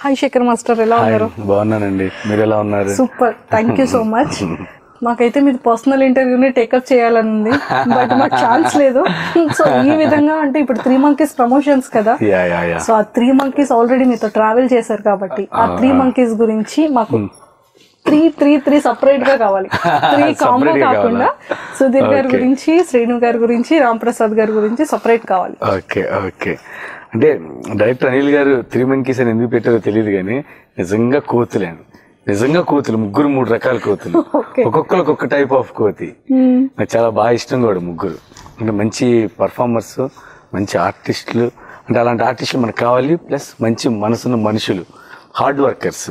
Hi Shekhar master ఎలా hi ఉన్నారు బాగున్నానండి మీరు ఎలా ఉన్నారు super thank you so much మాకైతే మీది పర్సనల్ ఇంటర్వ్యూని టేకప్ చేయాలని ఉంది బట్ మాకు ఛాన్స్ లేదు సో ఈ విధంగా అంటే ఇప్పుడు త్రీ మంకీస్ ప్రమోషన్స్ కదా yeah yeah yeah so ah three monkeys already మీతో ట్రావెల్ చేశారు కాబట్టి ఆ త్రీ మంకీస్ గురించి మాకు త్రీ త్రీ త్రీ సపరేట్ గా కావాలి త్రీ కాంబో Separate గా కాకుండా కావాలా? సుధీర్ గారి Okay. గురించి శ్రీను గారి గురించి రామ్ ప్రసాద్ గారి గురించి సపరేట్ కావాలి ఓకే ఓకే అంటే డైరెక్టర్ అనిల్ గారు త్రీ మంకీస్ అని ఎందుకు పెట్టారో తెలియదు కానీ నిజంగా కోతులేండి నిజంగా కోతులు ముగ్గురు మూడు రకాల కోతులు Okay. ఒక్కొక్కరు ఒక్కొక్క టైప్ ఆఫ్ కోతి నాకు చాలా బాగా ఇష్టం కూడా ముగ్గురు అంటే మంచి పర్ఫార్మర్స్ మంచి ఆర్టిస్టులు అంటే అలాంటి ఆర్టిస్టులు మనకు కావాలి ప్లస్ మంచి మనసున్న మనుషులు హార్డ్ వర్కర్స్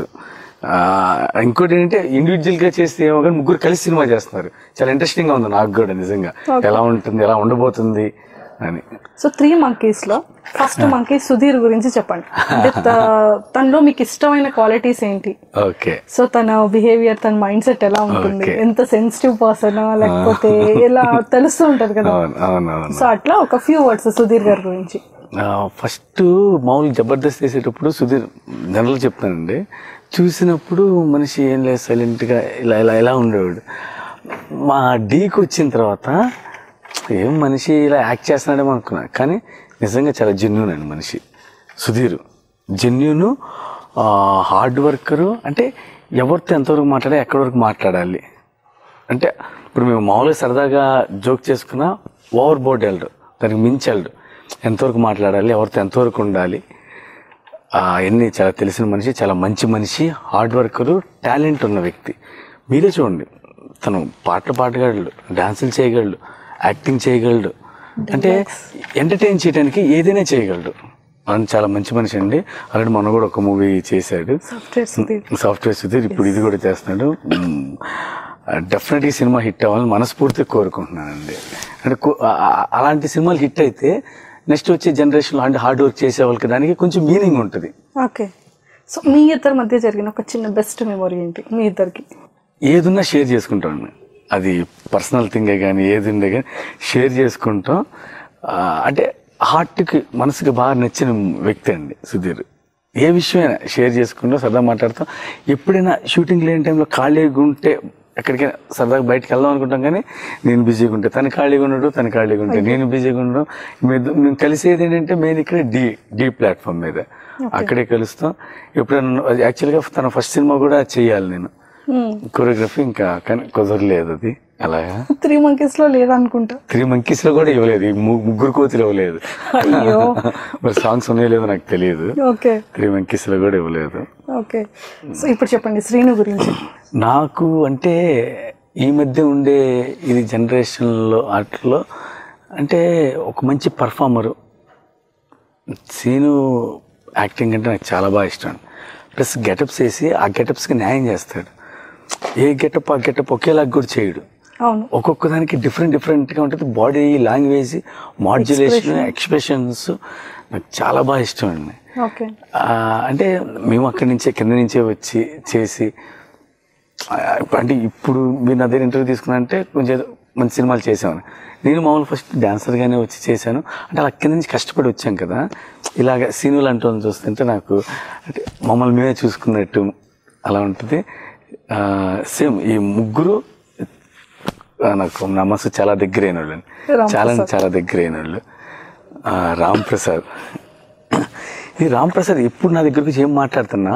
ఇంకోటి ఏంటంటే ఇండివిజువల్ గా చేస్తే ఏమో కానీ ముగ్గురు కలిసి సినిమా చేస్తున్నారు చాలా ఇంట్రెస్టింగ్ గా ఉంది నాకు కూడా నిజంగా ఎలా ఉంటుంది ఎలా ఉండబోతుంది అని సో త్రీ మంకీస్ లో ఫస్ట్ మంకీ సుధీర్ గురించి చెప్పండి అంటే త- తనలో మీకు ఇష్టమైన క్వాలిటీస్ ఏంటి ఓకే సో తన బిహేవియర్ తన మైండ్ సెట్ ఎలా ఉంటుంది Okay. ఎంత సెన్సిటివ్ పర్సన్ లేకపోతే ఎలా తెలుస్తూ ఉంటది కదా అవును అవును అవును సో అట్లా ఒక ఫ్యూ వర్డ్స్ సుధీర్ గారి గురించి ఫస్ట్ మామూలు జబర్దస్త్ వేసేటప్పుడు సుధీర్ జనరల్ చెప్తానండి చూసినప్పుడు మనిషి ఏం లేదు సైలెంట్గా ఇలా ఇలా ఇలా ఉండేవాడు మా డీకి వచ్చిన తర్వాత ఏం మనిషి ఇలా యాక్ట్ చేస్తున్నాడేమో అనుకున్నా కానీ నిజంగా చాలా జెన్యున్ అండి మనిషి సుధీర్ జెన్యున్ హార్డ్ వర్కరు అంటే ఎవరితో ఎంతవరకు మాట్లాడా ఎక్కడి వరకు మాట్లాడాలి అంటే ఇప్పుడు మేము మామూలుగా సరదాగా జోక్ చేసుకున్నా ఓవర్ బోర్డ్ వెళ్ళడు దానికి మించి వెళ్ళడు ఎంతవరకు మాట్లాడాలి ఎవరితో ఎంతవరకు ఉండాలి అవన్నీ చాలా తెలిసిన మనిషి చాలా మంచి మనిషి హార్డ్ వర్కరు టాలెంట్ ఉన్న వ్యక్తి మీరే చూడండి తను పాటలు పాడగలడు డాన్సులు చేయగలడు యాక్టింగ్ చేయగలడు అంటే ఎంటర్టైన్ చేయడానికి ఏదైనా చేయగలడు అని చాలా మంచి మనిషి అండి ఆల్రెడీ మొన్న కూడా ఒక మూవీ చేశాడు సాఫ్ట్వేర్ సుధీర్ సాఫ్ట్వేర్ సుధీర్ ఇప్పుడు ఇది కూడా చేస్తున్నాడు డెఫినెట్గా సినిమా హిట్ అవ్వాలని మనస్ఫూర్తిగా కోరుకుంటున్నానండి అంటే కో- ఆ- ఆ- అలాంటి సినిమాలు హిట్ అయితే నెక్స్ట్ వచ్చే జనరేషన్లో అంటే హార్డ్ వర్క్ చేసే వాళ్ళకి దానికి కొంచెం మీనింగ్ ఉంటుంది ఓకే సో మీ ఇద్దరి మధ్య జరిగిన ఒక చిన్న బెస్ట్ మెమొరీ ఏంటి మీ ఇద్దరికి ఏదున్నా షేర్ చేసుకుంటాం అది పర్సనల్ థింగే కానీ ఏది ఉండే కానీ షేర్ చేసుకుంటాం ఆ, అంటే హార్ట్కి మనసుకి బాగా నచ్చిన వ్యక్తి అండి సుధీర్ ఏ విషయమైనా షేర్ చేసుకుంటాం సరదా మాట్లాడతాం ఎప్పుడైనా షూటింగ్ లేని టైంలో ఖాళీగా ఉంటే ఎక్కడికైనా సరదాగా బయటకు వెళ్దాం అనుకుంటాం కానీ నేను బిజీగా ఉంటే తను ఖాళీగా ఉండడు తను ఖాళీగా ఉంటే నేను బిజీగా ఉండడం మేము మేము కలిసేది ఏంటంటే మెయిన్ ఇక్కడ డి డి ప్లాట్ఫామ్ మీద అక్కడే కలుస్తాం ఎప్పుడైనా యాక్చువల్గా తన ఫస్ట్ సినిమా కూడా చేయాలి నేను కొరియోగ్రఫీ ఇంకా కానీ కుదరలేదు అది అలాగా త్రీ మంకీస్ లో లేదనుకుంటా త్రీ మంకీస్ లో కూడా ఇవ్వలేదు ఈ ము- ముగ్గురు కోతులు ఇవ్వలేదు అయ్యో మరి సాంగ్స్ ఉన్నాయో లేదో నాకు తెలియదు ఓకే త్రీ మంకీస్ లో కూడా ఇవ్వలేదు ఓకే సో ఇప్పుడు చెప్పండి శ్రీను గురించి నాకు అంటే ఈ మధ్య ఉండే ఇది జనరేషన్లో వాటిలో అంటే ఒక మంచి పర్ఫార్మరు సీను యాక్టింగ్ అంటే నాకు చాలా బాగా ఇష్టం ప్లస్ గెటప్స్ వేసి ఆ గెటప్స్కి న్యాయం చేస్తాడు ఏ గెటప్ ఆ గెటప్ ఒకేలాగా కూడా చేయడు అవును ఒక్కొక్క దానికి డిఫరెంట్ డిఫరెంట్గా ఉంటుంది బాడీ లాంగ్వేజ్ మాడ్యులేషన్ ఎక్స్ప్రెషన్స్ నాకు చాలా బాగా ఇష్టం అండి ఓకే ఆ, అంటే మేము అక్కడి నుంచే కింద నుంచే వచ్చి చేసి ఆ, అంటే ఇప్పుడు మీరు నా దగ్గర ఇంటర్వ్యూ తీసుకున్నారంటే కొంచెం ఏదో మంచి సినిమాలు చేసామని నేను మామూలు ఫస్ట్ డాన్సర్గానే వచ్చి చేశాను అంటే అలా కింద నుంచి కష్టపడి వచ్చాం కదా ఇలాగ సీనులు అంటూ చూస్తుంటే నాకు అంటే మమ్మల్ని మేమే చూసుకున్నట్టు అలా ఉంటుంది సేమ్ ఈ ముగ్గురు ఆ, నాకు నా మనసు చాలా దగ్గర అయిన వాళ్ళు రామ్ చాలా ప్రసాద్. చాలా దగ్గర అయిన వాళ్ళు ఆ, రామ్ ప్రసాద్ ఈ రామ్ ప్రసాద్ ఎప్పుడు నా దగ్గరకు వచ్చి ఏం మాట్లాడుతున్నా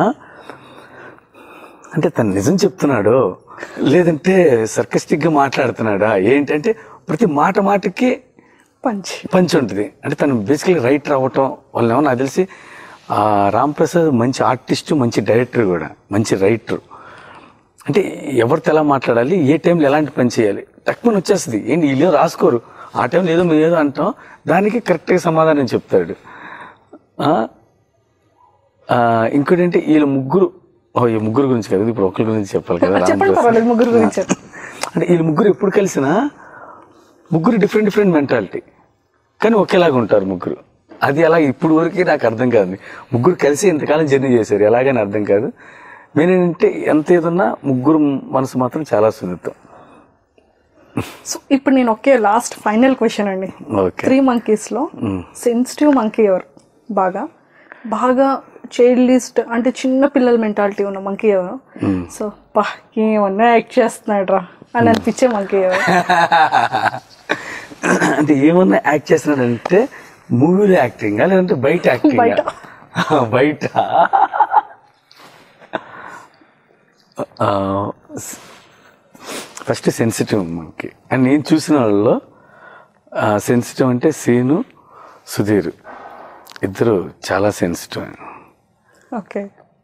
అంటే తను నిజం చెప్తున్నాడు లేదంటే sarcastic గా మాట్లాడుతున్నాడా ఏంటంటే ప్రతి మాట మాటకి పంచ్ పంచ్ ఉంటుంది అంటే తను బేసికలీ రైటర్ అవ్వటం వాళ్ళని ఏమో నాకు తెలిసి ఆ, రామ్ ప్రసాద్ మంచి ఆర్టిస్ట్ మంచి డైరెక్టర్ కూడా మంచి రైటర్ అంటే ఎవరితో ఎలా మాట్లాడాలి ఏ టైంలో ఎలాంటి పని చేయాలి తక్కువ వచ్చేస్తుంది ఏంటి వీళ్ళు రాసుకోరు ఆ టైంలో ఏదో మేము ఏదో అంటాం దానికి కరెక్ట్గా సమాధానం చెప్తాడు ఆ, ఆ, ఇంకోటి అంటే వీళ్ళ ముగ్గురు ఓ ఈ ముగ్గురు గురించి కదా ఇప్పుడు ఒకరి గురించి చెప్పాలి కదా రామ్ చెప్పండి ప్రసాద్. పర్వాలేదు ముగ్గురు గురించి అంటే వీళ్ళు ముగ్గురు ఎప్పుడు కలిసినా ముగ్గురు డిఫరెంట్ డిఫరెంట్ మెంటాలిటీ కానీ ఒకేలాగా ఉంటారు ముగ్గురు అది అలా ఇప్పుడు వరకు నాకు అర్థం కాదు ముగ్గురు కలిసి ఇంతకాలం జర్నీ చేశారు ఎలాగని అర్థం కాదు మెయిన్ ఏంటంటే ఎంత ఏదన్నా ముగ్గురు మనసు మాత్రం చాలా సున్నితం సో ఇప్పుడు నేను ఒకే లాస్ట్ ఫైనల్ క్వశ్చన్ అండి ఓకే త్రీ మంకీస్ లో సెన్సిటివ్ మంకీ ఎవరు బాగా బాగా చైల్డ్ అంటే చిన్న పిల్లల మెంటాలిటీ ఉన్న మంకీ ఎవరు సో పా ఏమన్నా యాక్ట్ చేస్తున్నాడు రా అని అనిపించే మంకీ ఎవరు అంటే ఏమన్నా యాక్ట్ చేస్తున్నాడంటే మూవీలో యాక్టింగ్ లేదంటే బయట యాక్టింగ్ బయట. బయట ఫస్ట్ సెన్సిటివ్ మనకి అండ్ నేను చూసిన వాళ్ళలో సెన్సిటివ్ అంటే సీను సుధీర్ ఇద్దరు చాలా సెన్సిటివ్ ఓకే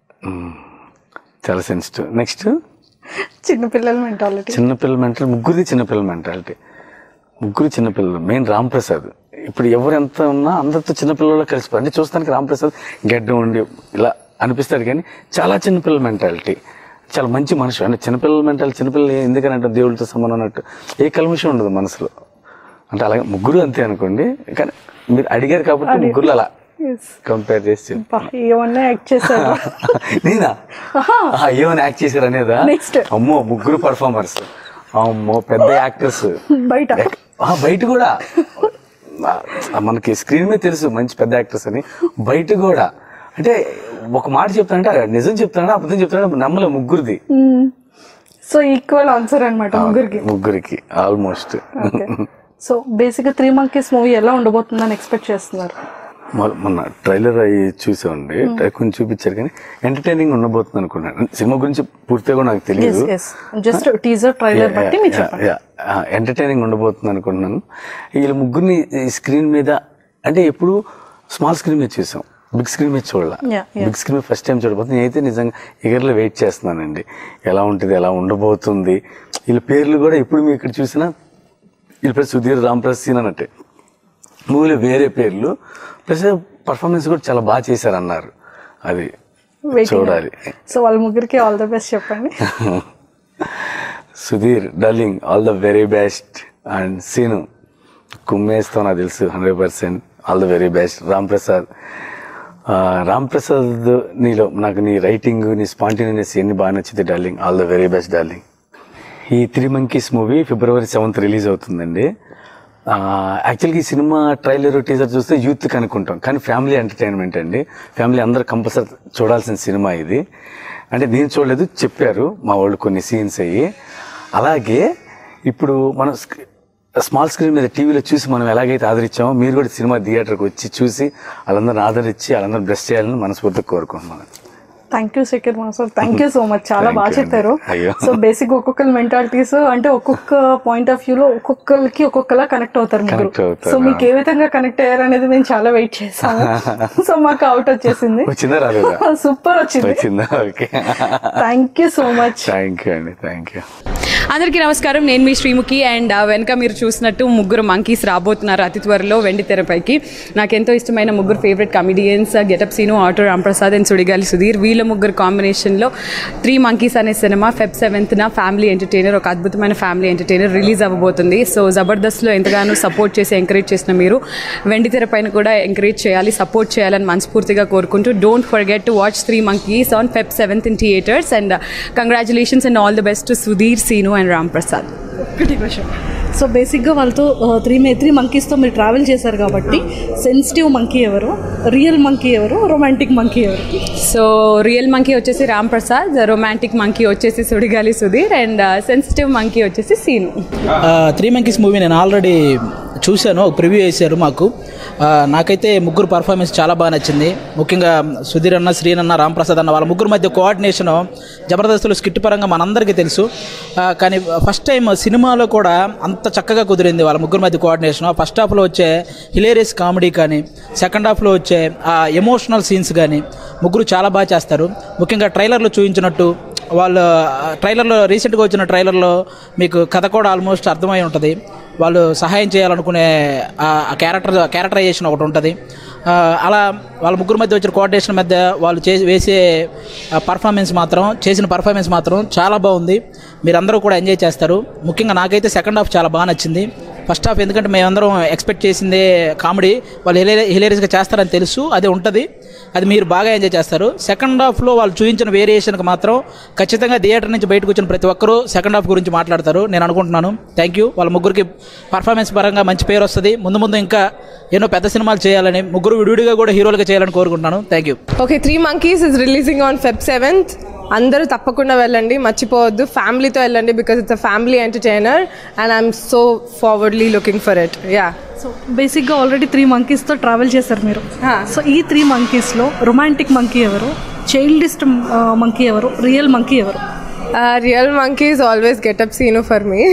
చాలా సెన్సిటివ్ నెక్స్ట్ చిన్న పిల్లల మెంటాలిటీ చిన్నపిల్లల మెంటాలిటీ ముగ్గురిది చిన్నపిల్లల మెంటాలిటీ ముగ్గురు చిన్నపిల్లలు మెయిన్ రామ్ ప్రసాద్ ఇప్పుడు ఎవరు ఎంత ఉన్నా అందరితో చిన్నపిల్లలు కలిసిపోయి అంటే చూస్తానికి రామ్ ప్రసాద్ గడ్డ ఉండి ఇలా అనిపిస్తాడు కానీ చాలా చిన్నపిల్లల మెంటాలిటీ చాలా మంచి మనిషి అంటే చిన్నపిల్లల మెంటాలిటీ చిన్నపిల్లలు ఎందుకని అంటే దేవుడితో సమానం అన్నట్టు ఏ కల్మషం ఉండదు మనసులో అంటే అలాగే ముగ్గురు అంతే అనుకోండి కానీ మీరు అడిగారు కాబట్టి ముగ్గురు అలా కంపేర్ చేసి చెప్పు. ఏమన్నా యాక్ట్ చేశారు నేనా ఆహా, ఏమైనా యాక్ట్ చేశారు అనేదా Next. అమ్మో ముగ్గురు పర్ఫార్మర్స్ అమ్మో పెద్ద యాక్టర్స్ బయట బయట కూడా ఆ, మనకి స్క్రీన్ మీద తెలుసు మంచి పెద్ద యాక్టర్స్ అని బయట కూడా అంటే ఒక మాట చెప్తానంటే నిజం చెప్తాడా అబద్ధం చెప్తాడా నమ్మలే ముగ్గురిది సో ఈక్వల్ ఆన్సర్ అన్నమాట ముగ్గురికి ముగ్గురికి ఆల్మోస్ట్ ఓకే సో బేసిక్ గా త్రీ మంకీస్ మూవీ ఎలా ఉండబోతుందని ఎక్స్పెక్ట్ చేస్తున్నారు మొన్న ట్రైలర్ అయ్యి చూసామండి కొంచెం చూపించారు కానీ ఎంటర్టైనింగ్ ఉండబోతుంది అనుకున్నాను సినిమా గురించి పూర్తిగా కూడా నాకు తెలియదు ఎస్ జస్ట్ టీజర్ ట్రైలర్ బట్టి మీరు చెప్పండి ఎంటర్టైనింగ్ ఉండబోతుంది అనుకుంటున్నాను వీళ్ళ ముగ్గురిని స్క్రీన్ మీద అంటే ఎప్పుడు స్మాల్ స్క్రీన్ మీద చూసాం బిగ్ స్క్రీన్ మీద చూడాల Yeah, yeah. బిగ్ స్క్రీన్ మీద ఫస్ట్ టైం చూడబోతుంది నేనైతే నిజంగా ఎగర్లో వెయిట్ చేస్తున్నానండి ఎలా ఉంటుంది ఎలా ఉండబోతుంది వీళ్ళ పేర్లు కూడా ఎప్పుడు మీరు ఇక్కడ చూసినా వీళ్ళ పేరు సుధీర్ రాంప్రసాద్ సీన్ అన్నట్టే మూవీలో వేరే పేర్లు ప్లస్ పర్ఫార్మెన్స్ కూడా చాలా బాగా చేశారన్నారు అది చూడాలి సో వాళ్ళ ముగ్గురికి ఆల్ ద బెస్ట్ చెప్పండి Sudheer darling all the very best and Seenu కుమ్మేస్తావు నాకు తెలుసు hundred percent all the very best Ram Prasad ఆ, రామ్ ప్రసాద్ నీలో నాకు నీ రైటింగ్ నీ స్పాంటినియస్ ఎన్ని బాగా నచ్చింది darling all the very best darling ఈ three monkeys movie February seventh release అవుతుందండి యాక్చువల్గా ఈ సినిమా ట్రైలర్ టీజర్ చూస్తే యూత్ అనుకుంటాం కానీ ఫ్యామిలీ ఎంటర్టైన్మెంట్ అండి ఫ్యామిలీ అందరూ కంపల్సరీ చూడాల్సిన సినిమా ఇది అంటే నేను చూడలేదు చెప్పారు మా వాళ్ళు కొన్ని సీన్స్ అయ్యి అలాగే ఇప్పుడు మనం స్క్రీ- స్మాల్ స్క్రీన్ మీద టీవీలో చూసి మనం ఎలాగైతే ఆదరించామో మీరు కూడా సినిమా థియేటర్కి వచ్చి చూసి వాళ్ళందరిని ఆదరించి వాళ్ళందరూ బ్లెస్ చేయాలని మనస్ఫూర్తిగా కోరుకుంటున్నాను thank you Shekhar master thank you so much చాలా Thank బాగా you అండి. చెప్పారు అయ్యో. సో బేసిక్ ఒక్కొక్కరి మెంటాలిటీస్ అంటే ఒక్కొక్క పాయింట్ ఆఫ్ వ్యూ లో ఒక్కొక్కరికి ఒక్కొక్కలా కనెక్ట్ అవుతారు ముగ్గురు Connect అవుతారు. సో మీకు ఏ విధంగా కనెక్ట్ అయ్యారు అనేది మేము చాలా వెయిట్ చేసాము సో మాకు అవుట్ వచ్చేసింది వచ్చిందా రాలేదా సూపర్ వచ్చింది వచ్చిందా okay thank you so much thank you అండి థ్యాంక్ యూ అందరికీ నమస్కారం నేను మీ శ్రీముఖి అండ్ ఆ వెనక మీరు చూసినట్టు ముగ్గురు మంకీస్ రాబోతున్నారు అతి త్వరలో వెండి తెరపైకి నాకు ఎంతో ఇష్టమైన ముగ్గురు favourite comedians getup Seenu auto Ramprasad and Sudigali Sudheer వీళ్ళ ముగ్గురు కాంబినేషన్లో త్రీ మంకీస్ అనే సినిమా ఫెబ్ సెవెంత్న ఫ్యామిలీ ఎంటర్టైనర్ ఒక అద్భుతమైన ఫ్యామిలీ ఎంటర్టైనర్ రిలీజ్ అవ్వబోతుంది సో జబర్దస్త్లో ఎంతగానో సపోర్ట్ చేసి ఎంకరేజ్ చేసిన మీరు వెండి తెరపైన కూడా ఎంకరేజ్ చేయాలి సపోర్ట్ చేయాలని మనస్ఫూర్తిగా కోరుకుంటూ don't forget to watch three monkeys on Feb seventh in theatres and congratulations and all the best to Sudheer Seenu and Ram Prasad so బేసిక్గా వాళ్ళతో త్రీ మే త్రీ మంకీస్తో మీరు ట్రావెల్ చేశారు కాబట్టి సెన్సిటివ్ మంకీ ఎవరు రియల్ మంకీ ఎవరు రొమాంటిక్ మంకీ ఎవరు సో రియల్ మంకీ వచ్చేసి Ram Prasad romantic monkey వచ్చేసి Sudigali Sudheer and sensitive monkey వచ్చేసి సీను త్రీ మంకీస్ మూవీ నేను ఆల్రెడీ చూశాను ఒక ప్రివ్యూ వేశారు మాకు ఆ, నాకైతే ముగ్గురు పర్ఫార్మెన్స్ చాలా బాగా నచ్చింది ముఖ్యంగా సుధీర్ అన్న శ్రీన్ అన్న రామ్ ప్రసాద్ అన్న వాళ్ళ ముగ్గురు మధ్య కోఆర్డినేషన్ జబర్దస్త్లో స్కిట్ పరంగా మనందరికీ తెలుసు ఆ, కానీ ఫస్ట్ టైం సినిమాలో కూడా అంత చక్కగా కుదిరింది వాళ్ళ ముగ్గురు మధ్య కోఆర్డినేషన్ ఫస్ట్ హాఫ్లో వచ్చే హిలేరియస్ కామెడీ కానీ సెకండ్ హాఫ్లో వచ్చే ఆ ఎమోషనల్ సీన్స్ కానీ ముగ్గురు చాలా బాగా చేస్తారు ముఖ్యంగా ట్రైలర్లో చూపించినట్టు వాళ్ళు ఆ, ట్రైలర్లో రీసెంట్గా వచ్చిన ట్రైలర్లో మీకు కథ కూడా ఆల్మోస్ట్ అర్థమై ఉంటుంది వాళ్ళు సహాయం చేయాలనుకునే ఆ ఆ క్యారెక్టర్ క్యారెక్టరైజేషన్ ఒకటి ఉంటుంది ఆ, అలా వాళ్ళ ముగ్గురు మధ్య వచ్చిన కోఆర్డినేషన్ మధ్య వాళ్ళు చే వేసే పర్ఫార్మెన్స్ మాత్రం చేసిన పర్ఫార్మెన్స్ మాత్రం చాలా బాగుంది మీరందరూ కూడా ఎంజాయ్ చేస్తారు ముఖ్యంగా నాకైతే సెకండ్ హాఫ్ చాలా బాగా నచ్చింది ఫస్ట్ హాఫ్ ఎందుకంటే మేమందరం ఎక్స్పెక్ట్ చేసిందే కామెడీ వాళ్ళు హిలేరియస్గా చేస్తారని తెలుసు అది ఉంటుంది అది మీరు బాగా ఎంజాయ్ చేస్తారు సెకండ్ హాఫ్లో వాళ్ళు చూపించిన వేరియేషన్కి మాత్రం ఖచ్చితంగా థియేటర్ నుంచి బయటకు వచ్చిన ప్రతి ఒక్కరూ సెకండ్ హాఫ్ గురించి మాట్లాడతారు నేను అనుకుంటున్నాను థ్యాంక్ యూ వాళ్ళ ముగ్గురికి పర్ఫార్మెన్స్ పరంగా మంచి పేరు వస్తుంది ముందు ముందు ఇంకా ఎన్నో పెద్ద సినిమాలు చేయాలని ముగ్గురు విడివిడిగా కూడా హీరోలుగా చేయాలని కోరుకుంటున్నాను thank you okay three monkeys is releasing on Feb seventh అందరూ తప్పకుండా వెళ్ళండి మర్చిపోవద్దు ఫ్యామిలీతో వెళ్ళండి because it's a family entertainer and I'm so forwardly looking for it ya so బేసిక్గా ఆల్రెడీ త్రీ మంకీస్తో ట్రావెల్ చేశారు మీరు సో ఈ త్రీ మంకీస్లో రొమాంటిక్ మంకీ ఎవరు చైల్డిస్ట్ మంకీ ఎవరు రియల్ మంకీ ఎవరు real monkey is always getup Seenu for me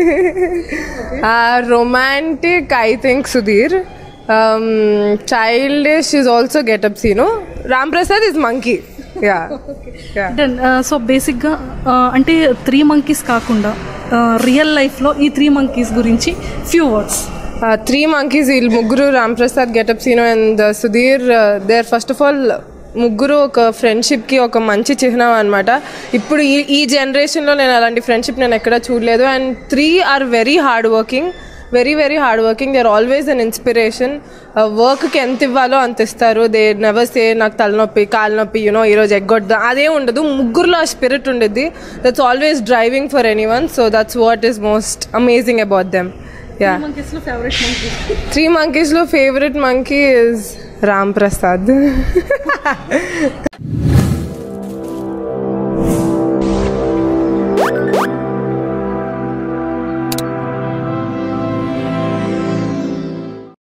romantic I think Sudheer childish is also getup scene Ram Prasad is monkey ya then so బేసిక్గా అంటే త్రీ మంకీస్ కాకుండా రియల్ లైఫ్లో ఈ త్రీ మంకీస్ గురించి few words three monkeys వీళ్ళు ముగ్గురు Ram Prasad getup Seenu and Sudheer there first of all ముగ్గురు ఒక ఫ్రెండ్షిప్కి ఒక మంచి చిహ్నం అనమాట ఇప్పుడు ఈ ఈ జనరేషన్లో నేను అలాంటి ఫ్రెండ్షిప్ నేను ఎక్కడా చూడలేదు and three are very hard working very very hard working they are always an inspiration వర్క్కి ఎంత ఇవ్వాలో అంత ఇస్తారు దే నెవర్ సే నాకు తలనొప్పి కాలు నొప్పి యూనో ఈరోజు ఎగ్గొద్దా అదే ఉండదు ముగ్గురులో ఆ స్పిరిట్ ఉండేది that's always driving for anyone so that's what is most amazing about them ya మంకీస్లో ఫేవరెట్ మంకీ త్రీ మంకీస్లో favourite monkey is Ram Prasad